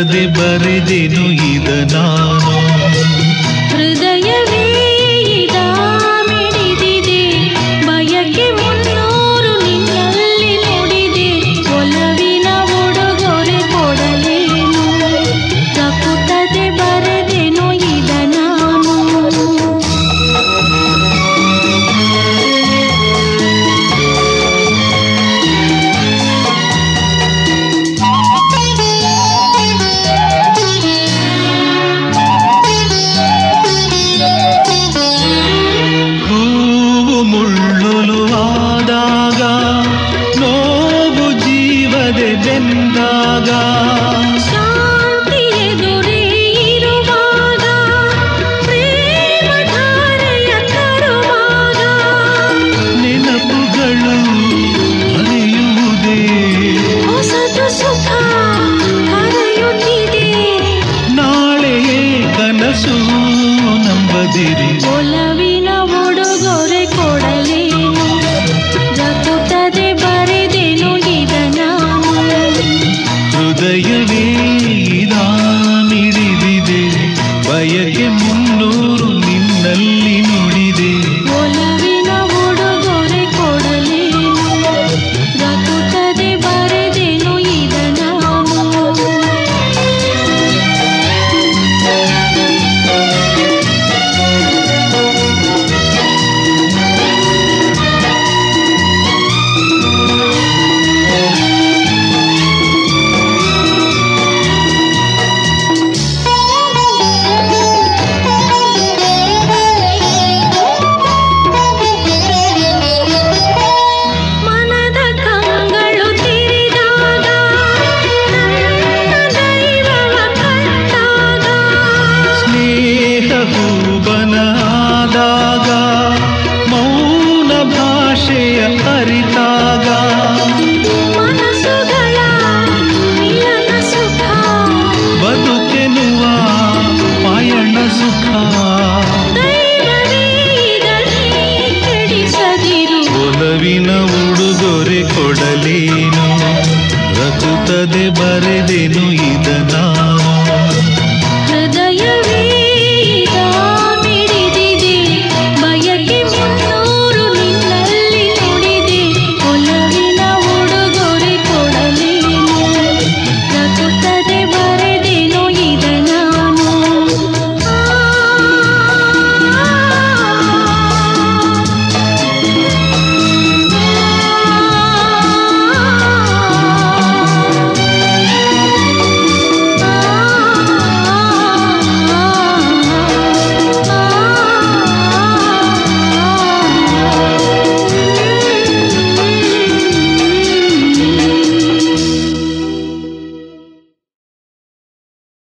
ರಚುತ್ತದೆ ಬರೆದೆನು ಇದ ನಾನು ಹೃದಯವೇ ಇದ ಮಿಡಿದಿದೆ ಬಯಕೆ ಮುನ್ನೂರು ನಿನ್ನಲ್ಲಿ ನುಡಿದೆ ಒಲವಿನ ಉಡುಗೊರೆ ಕೊಡಲೇನು ತಪ್ಪುತ್ತದೆ ಬರೆದೆನು ಇದ ನಾನು ಹೂವು ಮುಳ್ಳುಲು ಆದಾಗ ನೋವು ಜೀವದೆ ಬೆಂದಾಗ ಶಾಂತಿ ಎದುರೇ ಇರುವಾಗ ಪ್ರೇಮ ಧಾರೆಯ ತರುವಾಗ ನೆನಪುಗಳು ಹರಿಯುವುದೇ ಹೊಸದು ಸುಖ ಹರಿಯುತ್ತಿದೆ ನಾಳೆಯೇ ಕನಸು ನಂಬದಿರಿ ಒಲವಿನ ಉಡುಗೊರೆ ಕೊಡಲೇನು ಜಗುತ್ತದೆ ಬರೆದೆನು ಇದ ನಾನು ಹೃದಯವೇ ಇದಾ ಮಿಡಿದಿದೆ ಬಯಕೆ ಮುನ್ನೂರು ನಿನ್ನಲ್ಲಿ ನುಡಿದೆ ಒಲವಿನ ಉಡುಗೊರೆ ಕೊಡಲೇನು ಜಗುತ್ತದೆ ಬರೆದೆನು ಇದ ನಾನು ಮನದ ಕಂಗಳು ತಿರಿದಾಗ ನನ್ನ ದೈವವ ಕಂಡಾಗ ಸ್ನೇಹ ಹೂಬನಾದಾಗ ಮೌನ ಭಾಷೆಯ ಅರಿತಾಗ ಮನಸ್ಸುಗಳ ಮಿಲನ ಸುಖ ಬದುಕೆನುವ ಪಯಣ ಸುಖ ದೈವವೇ ಇದನ್ನೇ ಕೆಡಿಸದಿರು ಒಲವಿನ ಉಡುಗೊರೆ ಕೊಡಲೇನು ರಚುತ್ತದೆ ಬರೆದೆನು ಇದ ನಾನು